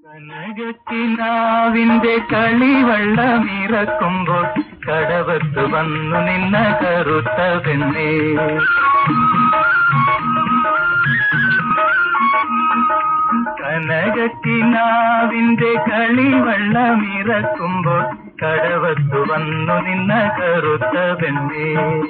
കനകത്തിനാവിന്റെ കളിവെള്ളമിറക്കുമ്പോൾ കടവത്ത് വന്നു നിന്ന കറുത്ത പെണ്ണേ കനകത്തിനാവിന്റെ കളിവെള്ളമിറക്കുമ്പോൾ കടവത്തു വന്നു നിന്ന കറുത്ത പെണ്ണേ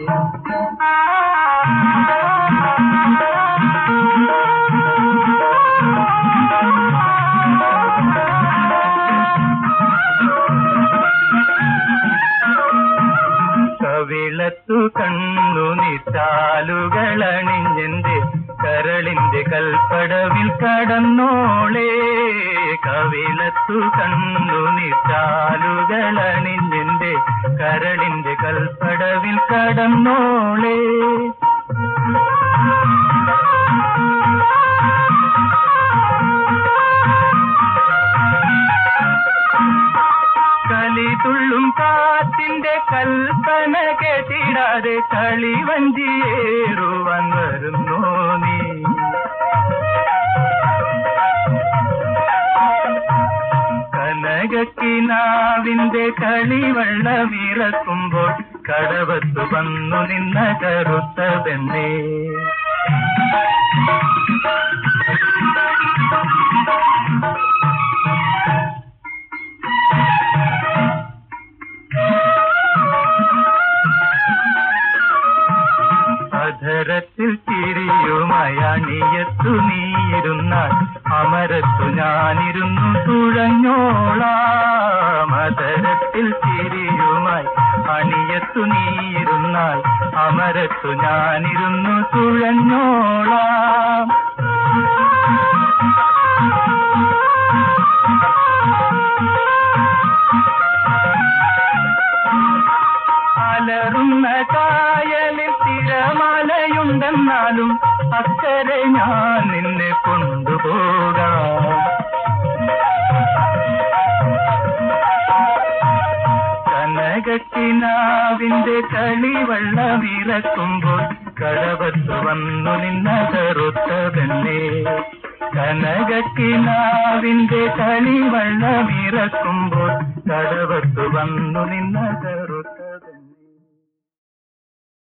കവിളത്തു കണ്ണു നിറ്റാലുകളണിഞ്ഞെന്റെ കരളിന്റെ കൽപ്പടവിൽ കടന്നോളേ കവിളത്തു കണ്ണു നിറ്റാലുകളണിഞ്ഞെന്റെ കരളിന്റെ കൽപ്പടവിൽ കടന്നോളേ കളിതുള്ളും കാറ്റിന്റെ കൽപ്പന കേട്ടിടാതെ കളിവഞ്ചിയേറുവാൻ വരുന്നോ നീ കനകക്കിനാവിന്റെ കളിവെള്ളമിറക്കുമ്പോൾ കടവത്തു വന്നു നിന്ന കറുത്ത പെണ്ണേ അധരത്തിൽ ചിരിയുമായി അണിയത്തു നീയിരുന്നാൽ അമരത്തു ഞാനിരുന്നു തുഴഞ്ഞോളാം അധരത്തിൽ ചിരിയുമായി അണിയത്തു നീയിരുന്നാൽ അമരത്തു ഞാനിരുന്നു തുഴഞ്ഞോളാം അലറുന്ന കായലിൽ തിരമാലയുണ്ടെന്നാലും അക്കരെ ഞാൻ നിന്നെ കൊണ്ടുപോകാം കനകക്കിനാവിന്റെ കളിവെള്ളമിറക്കുമ്പോൾ കടവത്തു വന്നു നിന്ന കറുത്ത പെണ്ണേ കനകക്കിനാവിന്റെ കളിവെള്ളമിറക്കുമ്പോൾ കടവത്തു വന്നു നിന്ന കറു